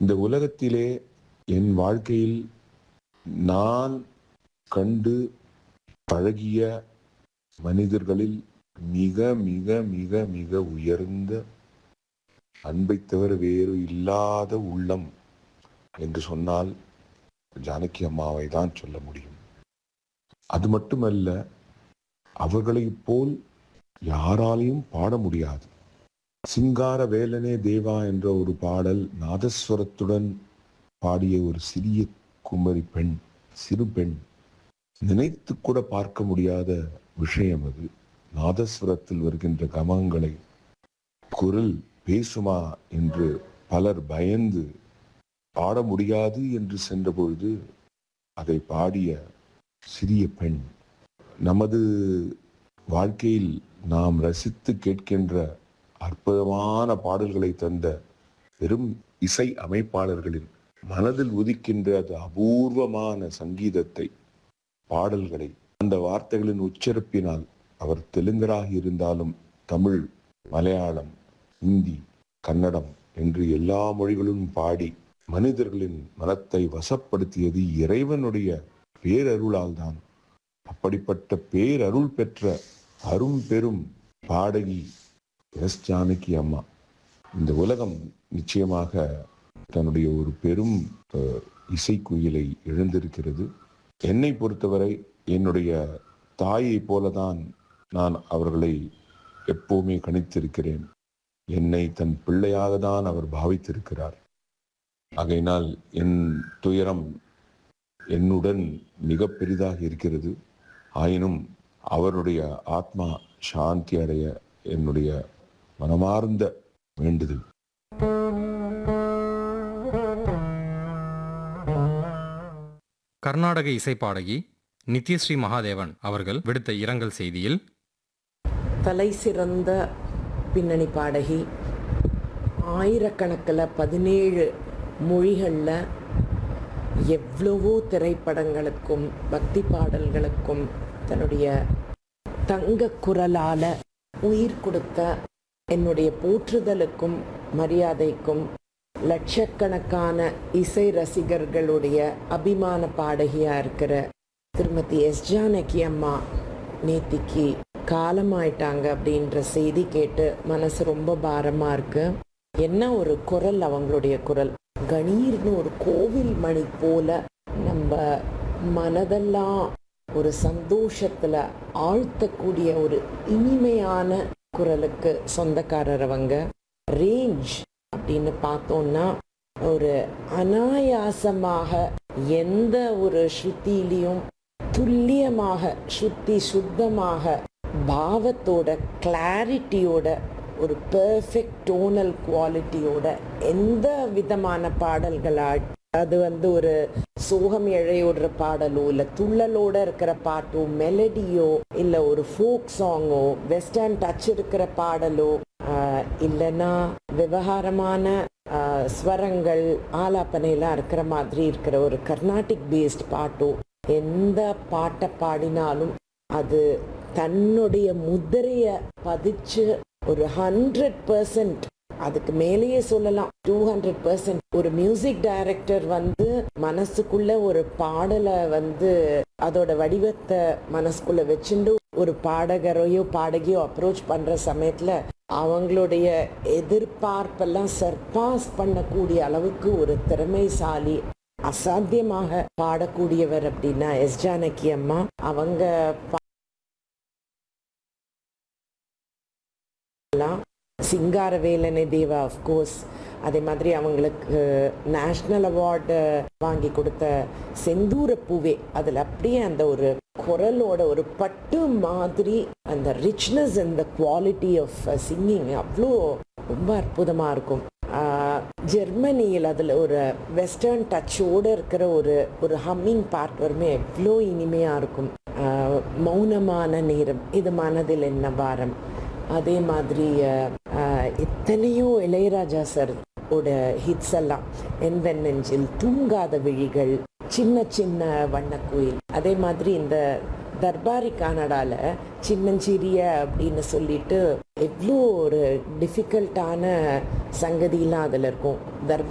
இந்த உலகத்திலே என் வாழ்க்கையில் நான் கண்டு பழகிய மனிதர்களில் மிக மிக மிக மிக உயர்ந்த அன்பை தவிர வேறு இல்லாத உள்ளம் என்று சொன்னால் ஜானகி அம்மாவை தான் சொல்ல முடியும் அது மட்டுமல்ல அவர்களைப் போல் யாராலையும் பாட முடியாது சிங்கார வேலனே தேவா என்ற ஒரு பாடல் நாதஸ்வரத்துடன் பாடிய ஒரு சிறிய குமரி பெண் சிறு பெண் நினைத்து கூட பார்க்க முடியாத விஷயம் அது நாதஸ்வரத்தில் வருகின்ற கமங்களை குரல் பேசுமா என்று பலர் பயந்து பாட முடியாது என்று சென்றபொழுது அதை பாடிய சிறிய பெண் நமது வாழ்க்கையில் நாம் ரசித்து கேட்கின்ற அற்புதமான பாடல்களை தந்த பெரும் இசை அமைப்பாளர்களின் மனதில் உதிக்கின்ற அது அபூர்வமான சங்கீதத்தை பாடல்களை அந்த வார்த்தைகளின் உச்சரிப்பினால் அவர் தெலுங்கராக இருந்தாலும் தமிழ் மலையாளம் இந்தி கன்னடம் என்று எல்லா மொழிகளும் பாடி மனிதர்களின் மனத்தை வசப்படுத்தியது இறைவனுடைய பேரருளால் தான் அப்படிப்பட்ட பேரருள் பெற்ற அரும் பெரும் பாடகி எஸ் ஜானகி அம்மா இந்த உலகம் நிச்சயமாக தன்னுடைய ஒரு பெரும் அஹ், இசைக்குயிலை இழந்திருக்கிறது என்னை பொறுத்தவரை என்னுடைய தாயை போலதான் நான் அவர்களை எப்பவுமே கணித்திருக்கிறேன் என்னை தன் பிள்ளையாக தான் அவர் பாவித்திருக்கிறார் ஆகையினால் என் துயரம் என்னுடன் மிக பெரிதாக இருக்கிறது ஆயினும் அவருடைய ஆத்மா சாந்தி அடைய என்னுடைய மனமார்ந்த வேண்டுதல் கர்நாடக இசைப்பாடகி நித்யஸ்ரீ மகாதேவன் அவர்கள் விடுத்த இரங்கல் செய்தியில் தலை சிறந்த பின்னணி பாடகி ஆயிரக்கணக்கில் பதினேழு மொழிகளில் எவ்வளவோ திரைப்படங்களுக்கும் பக்தி பாடல்களுக்கும் தன்னுடைய தங்க குரலால் உயிர் கொடுத்த என்னுடைய போற்றுதலுக்கும் மரியாதைக்கும் லட்சக்கணக்கான இசை ரசிகர்களுடைய அபிமான பாடகியா இருக்கிற திருமதி எஸ் ஜானகி அம்மா நேத்திக்கு காலமாயிட்டாங்க அப்படின்ற செய்தி கேட்டு மனசு ரொம்ப பாரமா இருக்கு என்ன ஒரு குரல் அவங்களுடைய குரல் கணீர்னு ஒரு கோவில் மணி போல நம்ம மனதெல்லாம் ஒரு சந்தோஷத்துல ஆழ்த்தக்கூடிய ஒரு இனிமையான குரலுக்கு சொந்தக்காரர் அவங்க ரேஞ்ச் அப்படின்னு பார்த்தோம்னா ஒரு அனாயாசமாக எந்த ஒரு ஸ்ருதியிலையும் துல்லியமாக ஸ்ருதி சுத்தமாக பாவத்தோட கிளாரிட்டியோட ஒரு பெர்ஃபெக்ட் டோனல் குவாலிட்டியோட எந்த விதமான பாடல்களா அது வந்து ஒரு சோகம் இழையோடுற பாடலோ இல்ல துள்ளலோட இருக்கிற பாட்டோ மெலடியோ இல்ல ஒரு ஃபோக் சாங்கோ வெஸ்டர்ன் டச் இருக்கிற பாடலோ ஆஹ், இல்லைன்னா விவகாரமான ஆஹ், ஸ்வரங்கள் ஆலாப்பனையெல்லாம் இருக்கிற மாதிரி இருக்கிற ஒரு கர்நாடிக் பேஸ்ட் பாட்டோ எந்த பாட்டை பாடினாலும் அது தன்னுடைய முதிரைய பதிச்சு ஒரு ஹண்ட்ரட் பர்சன்ட் அதுக்கு மேலேயே சொல்லலாம் டூ ஹண்ட்ரட் பர்சன்ட் ஒரு மியூசிக் டைரக்டர் வந்து மனசுக்குள்ள ஒரு பாடலை வந்து அதோட வடிவத்தை மனசுக்குள்ள வச்சுட்டு ஒரு பாடகரையோ பாடகியோ அப்ரோச் பண்ற சமயத்துல அவங்களுடைய எதிர்பார்ப்பெல்லாம் சர்பாஸ் பண்ணக்கூடிய அளவுக்கு ஒரு திறமைசாலி அசாத்தியமாக பாடக்கூடியவர் அப்படின்னா எஸ் ஜானகி அம்மா அவங்க எல்லாம் சிங்காரவேலனை தேவா அஃப்கோர்ஸ் அதே மாதிரி அவங்களுக்கு நேஷ்னல் அவார்டு வாங்கி கொடுத்த செந்தூர பூவே அதில் அப்படியே அந்த ஒரு குரலோட ஒரு பட்டு மாதிரி அந்த ரிச்னஸ் அந்த குவாலிட்டி ஆஃப் சிங்கிங் அவ்வளோ ரொம்ப அற்புதமாக இருக்கும் ஆஹ், ஜெர்மனியில் அதில் ஒரு வெஸ்டர்ன் டச்சோடு இருக்கிற ஒரு ஒரு ஹம்மிங் பார்ட் வருமே எவ்வளோ இனிமையாக இருக்கும் ஆஹ், மௌனமான நேரம் இது மனதில் என்ன பாரம் அதே மாதிரி அஹ், அஹ், எத்தனையோ இளையராஜா சார் ஓட ஹிட்ஸ் எல்லாம் எந்த நெஞ்சில் தூங்காத விழிகள் சின்ன சின்ன வண்ணக்குயில் அதே மாதிரி இந்த தர்பாரி கனடால சின்னஞ்சிறிய அப்படின்னு சொல்லிட்டு எவ்வளோ ஒரு டிஃபிகல்ட்டான சங்கதியெல்லாம் அதில் இருக்கும் தர்பார்